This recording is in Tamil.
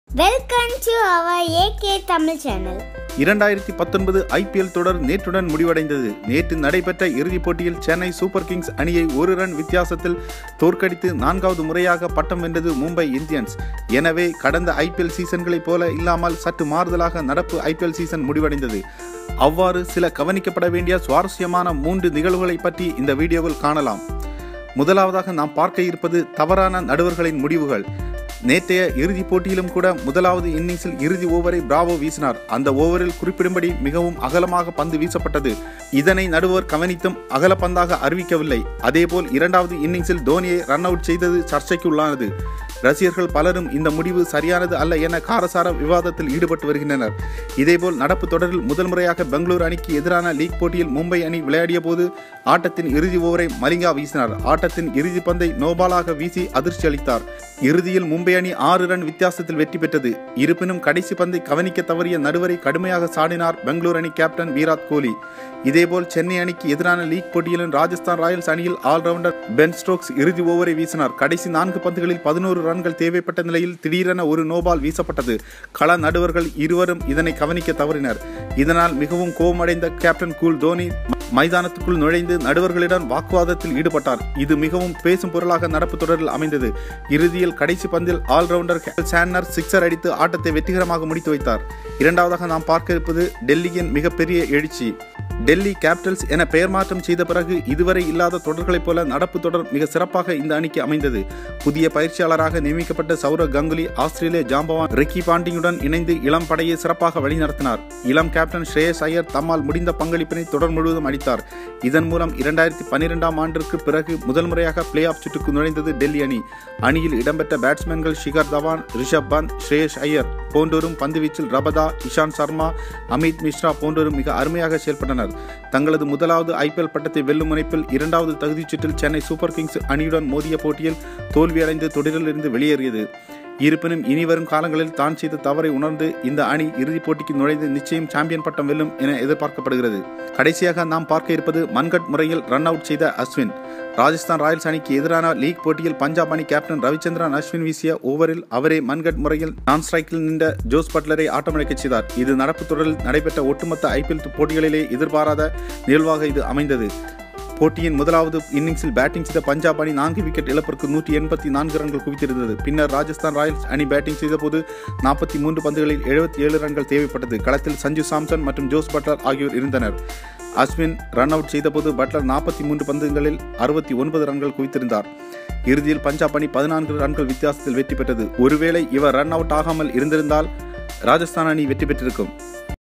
welcome to our AK Tamil channel இரண்டாயிரத்தி பத்தொன்பது ஐபிஎல் தொடர் நேற்றுடன் முடிவடைந்தது நேற்று நடைபெற்ற இறுதிப் போட்டியில் சென்னை சூப்பர் கிங்ஸ் அணியை ஒரு ரன் வித்தியாசத்தில் தோற்கடித்து நான்காவது முறையாக பட்டம் வென்றது மும்பை இந்தியன்ஸ் எனவே கடந்த ஐபிஎல் சீசன்களைப் போல இல்லாமல் சற்று மாறுதலாக நடப்பு ஐபிஎல் சீசன் முடிவடைந்தது அவ்வாறு சில கவனிக்கப்பட வேண்டிய சுவாரஸ்யமான மூன்று நிகழ்வுகளை பற்றி இந்த வீடியோவில் காணலாம் முதலாவதாக நாம் பார்க்க இருப்பது தவறான நடுவர்களின் முடிவுகள் நேற்றைய இறுதிப் போட்டியிலும் கூட முதலாவது இன்னிங்ஸில் இறுதி ஓவரை பிராவோ வீசினார் அந்த ஓவரில் குறிப்பிடும்படி மிகவும் அகலமாக பந்து வீசப்பட்டது இதனை நடுவர் கவனித்தும் அகல பந்தாக அறிவிக்கவில்லை அதேபோல் இரண்டாவது இன்னிங்ஸில் தோனியை ரன் அவுட் செய்தது சர்ச்சைக்குள்ளானது ரசிகர்கள் பலரும் இந்த முடிவு சரியானது அல்ல என காரசார விவாதத்தில் ஈடுபட்டு வருகின்றனர் இதேபோல் நடப்பு தொடரில் முதல் முறையாக பெங்களூரு அணிக்கு எதிரான லீக் போட்டியில் மும்பை அணி விளையாடிய போது ஆட்டத்தின் இறுதி ஓவரை மலிங்கா வீசினார் ஆட்டத்தின் இறுதி பந்தை நோபாலாக வீசி அதிர்ச்சி அளித்தார் இறுதியில் மும்பை அணி ஆறு ரன் வித்தியாசத்தில் வெற்றி பெற்றது இருப்பினும் கடைசி பந்தை கவனிக்க தவறிய நடுவரை கடுமையாக சாடினார் பெங்களூரு அணி கேப்டன் விராட் கோலி இதேபோல் சென்னை அணிக்கு எதிரான லீக் போட்டியிலும் ராஜஸ்தான் ராயல்ஸ் அணியில் ஆல்ரவுண்டர் பென் ஸ்டோக்ஸ் இறுதி ஓவரை வீசினார் கடைசி நான்கு பந்துகளில் பதினோரு ரன்கள் தேவைப்பட்ட நிலையில் திடீரென ஒரு நோபால் வீசப்பட்டது கள நடுவர்கள் இருவரும் இதனை கவனிக்க தவறினர் இதனால் மிகவும் கோபமடைந்த கேப்டன் கூல் தோனி மைதானத்துக்குள் நுழைந்து நடுவர்களிடம் வாக்குவாதத்தில் ஈடுபட்டார் இது மிகவும் பேசும் பொருளாக நடப்பு தொடரில் அமைந்தது இறுதியில் கடைசி பந்தில் ஆல்ரவுண்டர் சான்னர் சிக்ஸர் அடித்து ஆட்டத்தை வெற்றிகரமாக முடித்து வைத்தார் இரண்டாவதாக நாம் பார்க்க இருப்பது டெல்லியின் மிகப்பெரிய எழுச்சி டெல்லி கேபிட்டல்ஸ் என பெயர் மாற்றம் செய்த பிறகு இதுவரை இல்லாத தொடர்களைப் போல நடப்பு தொடர் மிக சிறப்பாக இந்த அணிக்கு அமைந்தது புதிய பயிற்சியாளராக நியமிக்கப்பட்ட சௌரவ் கங்குலி ஆஸ்திரேலிய ஜாம்பவான் ரிக்கி பாண்டிங்குடன் இணைந்து இளம் படையை சிறப்பாக வழிநடத்தினார் இளம் கேப்டன் ஸ்ரேயஸ் ஐயர் தம்மால் முடிந்த பங்களிப்பினை தொடர் முழுவதும் அளித்தார் இதன் மூலம் இரண்டாயிரத்தி பன்னிரெண்டாம் ஆண்டிற்கு பிறகு முதல் முறையாக பிளே ஆஃப் சுற்றுக்கு நுழைந்தது டெல்லி அணி அணியில் இடம்பெற்ற பேட்ஸ்மேன்கள் ஷிகர் தவான் ரிஷப் பந்த் ஸ்ரேயஸ் ஐயர் போன்றோரும் பந்துவீச்சில் ரபதா இஷாந்த் சர்மா அமித் மிஸ்ரா போன்றோரும் மிக அருமையாக செயல்பட்டனர் தங்களது முதலாவது ஐபிஎல் பட்டத்தை வெல்லும் முனைப்பில் இரண்டாவது தகுதிச் சுற்றில் சென்னை சூப்பர் கிங்ஸ் அணியுடன் மோதிய போட்டியில் தோல்வியடைந்து தொடரிலிருந்து வெளியேறியது இருப்பினும் இனி வரும் காலங்களில் தான் செய்த தவறை உணர்ந்து இந்த அணி இறுதிப் போட்டிக்கு நுழைந்து நிச்சயம் சாம்பியன் பட்டம் வெல்லும் என எதிர்பார்க்கப்படுகிறது கடைசியாக நாம் பார்க்க இருப்பது மன்கட் முறையில் ரன் அவுட் செய்த அஸ்வின் ராஜஸ்தான் ராயல்ஸ் அணிக்கு எதிரான லீக் போட்டியில் பஞ்சாப் அணி கேப்டன் ரவிச்சந்திரன் அஸ்வின் வீசிய ஓவரில் அவரே மன்கட் முறையில் நான் ஸ்ட்ரைக்கில் நின்ற ஜோஸ் பட்லரை ஆட்டமிழக்கச் செய்தார் இது நடப்பு தொடரில் நடைபெற்ற ஒட்டுமொத்த ஐபிஎல் போட்டிகளிலே எதிர்பாராத நிகழ்வாக இது அமைந்தது போட்டியின் முதலாவது இன்னிங்ஸில் பேட்டிங் செய்த பஞ்சாப் அணி நான்கு விக்கெட் இழப்பிற்கு நூற்றி எண்பத்தி நான்கு ரன்கள் குவித்திருந்தது பின்னர் ராஜஸ்தான் ராயல்ஸ் அணி பேட்டிங் செய்தபோது நாற்பத்தி மூன்று பந்துகளில் எழுபத்தி ஏழு ரன்கள் தேவைப்பட்டது களத்தில் சஞ்சு சாம்சன் மற்றும் ஜோஸ் பட்லர் ஆகியோர் இருந்தனர் அஸ்வின் ரன் அவுட் செய்தபோது பட்லர் நாற்பத்தி மூன்று பந்துகளில் அறுபத்தி ஒன்பது ரன்கள் குவித்திருந்தார் இறுதியில் பஞ்சாப் அணி பதினான்கு ரன்கள் வித்தியாசத்தில் வெற்றி பெற்றது ஒருவேளை இவர் ரன் அவுட் ஆகாமல் இருந்திருந்தால் ராஜஸ்தான் அணி வெற்றி பெற்றிருக்கும்